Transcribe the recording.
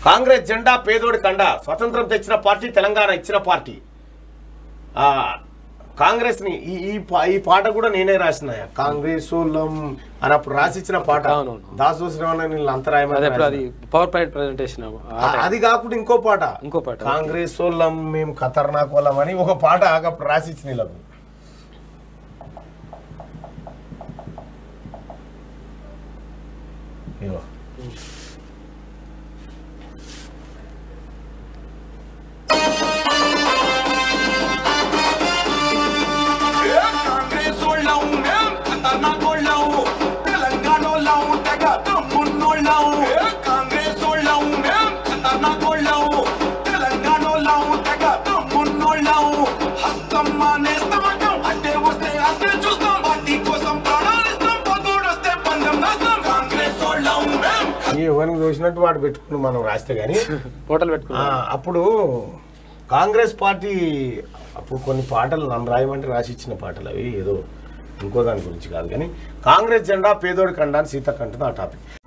కాంగ్రెస్ జెండా పేదోడి కండ స్వతంత్రం తెచ్చిన పార్టీ తెలంగాణ ఇచ్చిన పార్టీ ఆ కాంగ్రెస్ ని ఈ ఈ పా- ఈ పాట కూడా నేనే రాసిన కాంగ్రెస్ వాళ్ళం అని అప్పుడు రాసిచ్చిన పాట అవునవును. దాసు శ్రవణ నీళ్ళు అంతరాయం అదే ఇప్పుడు అది పవర్ పాయింట్ ప్రెజెంటేషన్ అది కాకుండా ఇంకో పాట ఇంకో పాట కాంగ్రెస్ వాళ్ళం మేము ఖతర్నాక్ వాళ్ళం అని ఒక పాట అప్పుడు రాసిచ్చిన వీళ్ళకు ఇగో. కాంగ్రెస్ వాళ్ళం మేం ఖతర్నాక్ వాళ్ళం తెలంగాణ వాళ్ళం తెగ దమ్మున్నోళ్ళం కాంగ్రెస్ వాళ్ళం మేం ఖతర్నాక్ వాళ్ళం తెలంగాణ వాళ్ళం తెగ దమ్మున్నోళ్ళం హస్తం మానేస్తాం అడ్డే వస్తే అడ్డే చూస్తాం పార్టీ కోసం ప్రాణాలిస్తాం పొద్దుడొస్తే పందెం నస్తాం కాంగ్రెస్ వాళ్ళం మేం ఈ ఎవరికి చూసినట్టు వాడు పెట్టుకుని మనం రాస్తే గానీ హోటల్ ఆ, పెట్టుకున్నాం అప్పుడు కాంగ్రెస్ పార్టీ అప్పుడు కొన్ని పాటలు నన్ను రాయమంటే రాసి ఇచ్చిన పాటలు అవి ఏదో ఇంకో దాని గురించి కాదు కానీ కాంగ్రెస్ జెండా పేదోడి కండా అని సీతక్క అంటుంది ఆ టాపిక్